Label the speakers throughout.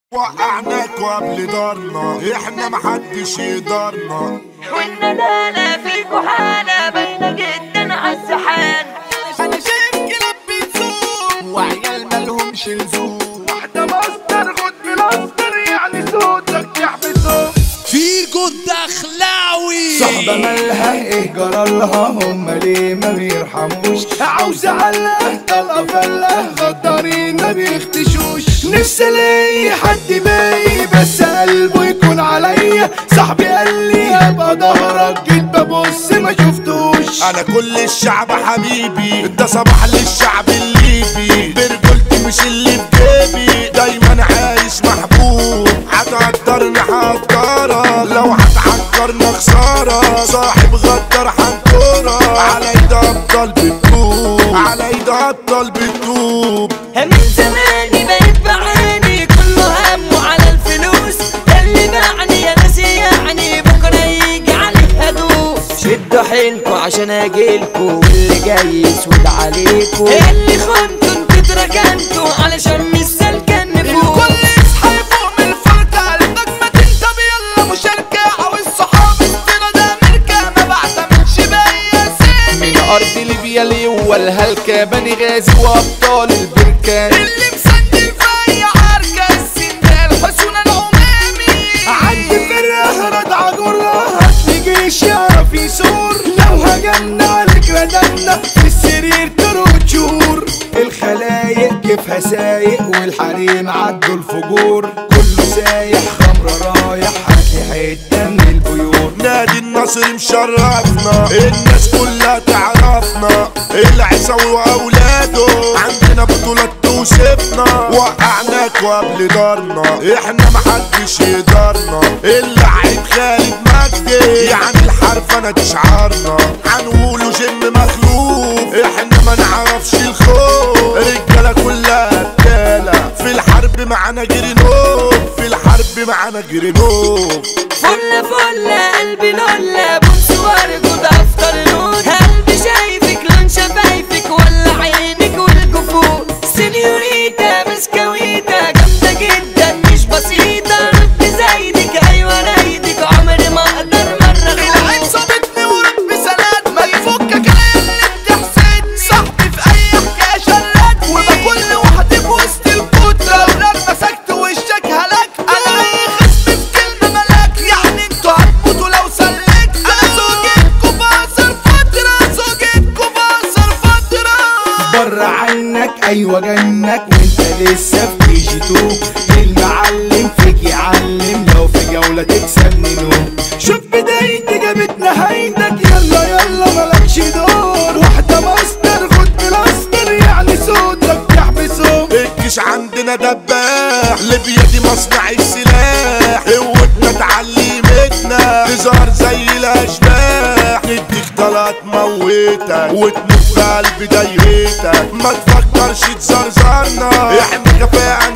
Speaker 1: وقعناك قبل دارنا احنا محدش يقدرنا
Speaker 2: وإن لا لا فيكو حالة باينة جدا عالسحان
Speaker 3: انا شايف كلاب بتزوم وعيال مالهمش لزوم
Speaker 1: واحدة مصدر خد بلاستر يعني صوتك يحبسهم
Speaker 3: فيجو الدخلاوي
Speaker 4: صحبة مالها ايه جرالها هم ليه ما بيرحموش عاوزة علقة طلقة فلة غدارين ما بيختشوش نفسي الاقي حد باقي بس قلبه يكون عليا صاحبي قال لي ابقى ظهرك جيت ببص ما شفتوش
Speaker 1: انا كل الشعب حبيبي ده صباح للشعب الليبي برجولتي مش اللي في جيبي دايما عايش محبوب هتقدرني هقدرك لو هتعكرنا خسارة صاحب غدر حنطورة على ايد ابطال بتدوب على ايد ابطال بتدوب
Speaker 2: من زماني بقيت بعاني كله همه على الفلوس اللي باعني يا ناس يعني بكرة يجي عليه هدوس شدوا حيلكوا عشان اجيلكوا واللي جاي يسود عليكوا اللي خنتوا انتوا اتركنتوا علشان مش سالكة النفوس
Speaker 3: كل اصحى فوق من الفرقة قلبك ما تنتب يلا مشاركة عاوز صحاب استنا ده امريكا ما بعتمدش بيا سامي من ارض ليبيا ليوا الهلكة بني غازي وابطال البركان اللي مسجل في اي عركة السندال حسون العمامي
Speaker 4: عندي فرقة ردعة جرة هاتلي جيش يعرف يسور لو هجمنا عليك ردمنا في السرير تروت شهور الخلايق كيفها سايق والحريم عدوا الفجور كله سايح خمرة رايح هاتلي حتة من البيور
Speaker 1: نادي النصر مشرفنا الناس كلها تعرفنا العيساوي واولاده عندنا بطولات توصفنا وقعناك قبل دارنا احنا محدش يقدرنا اللعيب خالد مجدي يعني الحرف انا تشعرنا هنقوله جيم مخلوف احنا ما نعرفش الخوف رجاله كلها قتاله في الحرب معانا جرينوف في الحرب معانا جرينوف
Speaker 2: فل فل قلبي لولا بص وارجو ده افطر نور قلبي شايفك لون شفايفك ولا عينك والجفون سينيوريتا مسكويتا جامدة جدا مش بسيطة رد زايدك ايوه رايدك عمري ما اقدر مرة
Speaker 3: العين
Speaker 2: اخون
Speaker 3: صابتني ورب سند ما يفكك انا اللي بتحسد صاحبي في اي حكايه شرد وبكل لوحدي في وسط القدره ولاد مسكت وشك هلكت انا اي خصم في كلمه ملاك يعني انتوا هتموتوا لو سلكت انا زوجتكوا بقصر فتره زوجتكوا بقصر فتره
Speaker 4: بره عنك ايوه جنك وانت لسه في كي جي تو المعلم فيك يعلم لو في جولة تكسبني نوم شوف بدايتي جابت نهايتك يلا يلا مالكش دور واحدة ماستر خد بلاستر يعني صوتك تحبسه
Speaker 1: الجيش عندنا دباح ليبيا دي مصنع السلاح قوتنا تعلمتنا تظهر زي الاشباح نديك طلعت موتك وتموت في قلب دايرتك ما تفكرش تزرزرنا احنا كفاءة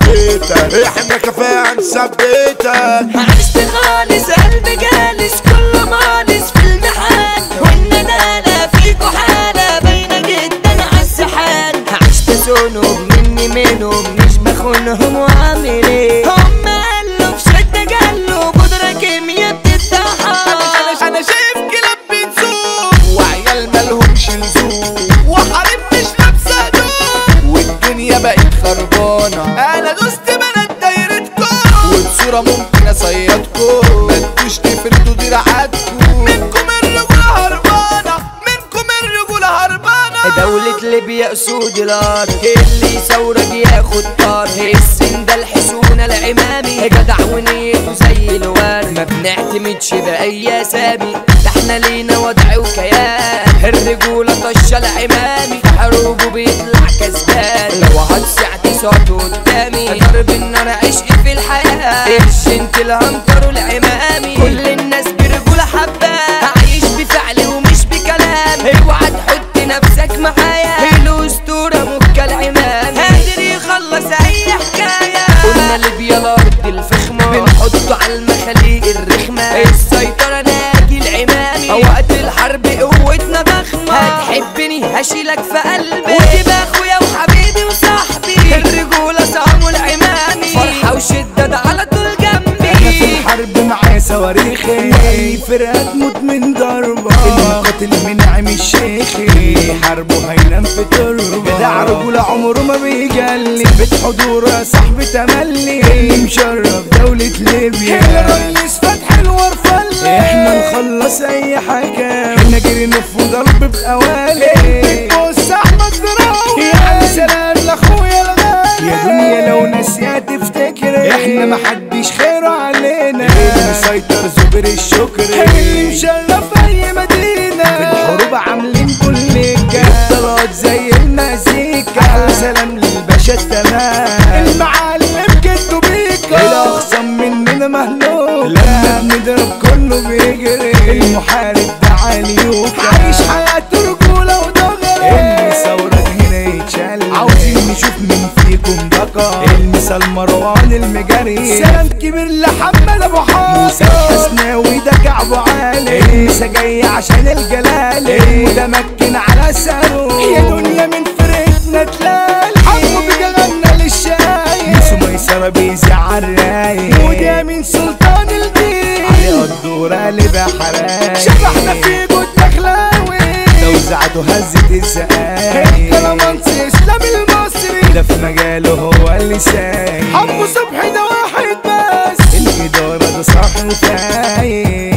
Speaker 1: نثبتك احنا كفاءة نثبتك
Speaker 2: عشت خالص قلبي جالس كله مالس في المحال والندالة فيكو حالة باينة جدا عالسحال عشت سنوب مني منهم مش بخونهم وعامل ايه هم قالوا في شدة جالوا بودرة كيميا بتتطحن
Speaker 3: انا شايف كلاب بتزوم وعيال مالهمش لزوم وحريم مش لابسه هدوم والدنيا بقت خربانه انا دوست بنات دايرتكم وبصوره ممكن اصيدكم ما انتوش تفردوا دراعاتكم منكم الرجوله هربانه منكم الرجوله هربانه
Speaker 2: دولة ليبيا اسود الارض اللي يثورك ياخد طار السن ده الحسونة العمامي جدع ونيته زي الورد ما بنعتمدش بأي اسامي ده احنا لينا وضع وكيان الرجولة طشة العمامي في حروبه بيطلع كسبان لو هتسع تسعته قدامي ضرب النار عشق في الحياة الشنت الهنكر العمامي كل الناس برجولة حباه عايش بفعل ومش بكلام اوعى تحط نفسك معايا الاسطورة مكة العمام قادر يخلص اي حكاية قلنا ليبيا الارض الفخمة بنحطه على المخاليق الرخمة السيطرة ناجي العمامي وقت الحرب قوتنا ضخمة هتحبني هشيلك في قلبي وتبقى اخويا وحبيبي وصاحبي الرجولة صاموا العمامي فرحة وش
Speaker 4: صواريخي واي فرقة تموت من ضربة المقاتل من عم الشيخي حربه هينام في تربة جدع رجولة عمره ما بيجلي ثابت حضوره يا صاحبي تملي اللي مشرف دولة ليبيا الرئيس فتحي الورفلي احنا نخلص اي حاجة احنا جري نف ضرب بقوالي بص احمد دراوي يا سلام لاخويا الغالي يا دنيا لو ناسية تفتكر احنا محدش خير علينا اللي مسيطر زبر الشكر اللي مشرف اي مدينة في الحروب عاملين كل الطلعات زي المزيكا احلى سلام للباشا التمام المعلم جدو بيكا الاخصم مننا مهلوك لما بنضرب كله بيجري المحارب ده عليوكا عايش حياته رجولة ودغري المثورة هنا يتشل عاوزين نشوف مين فيكم بقى المثال مروان المجري سلام كبير لحمد ابو حاتم موسى الحسناوي ده كعبه عالي المسا جاي عشان الجلالي متمكن على ساره يا دنيا من فرقتنا تلالي حبه بجغلنا للشاي نسو ميسرة بيزي عالرايق وده من سلطان الدين علي الدورة اللي بحرايق شبحنا في جود دخلاوي لو زعته هزت الزقايق الكلامانسي اسلام المصري ده في مجاله هو اللي سايق حمو صبحي ده واحد بس الإدارة ده صاحي وفايق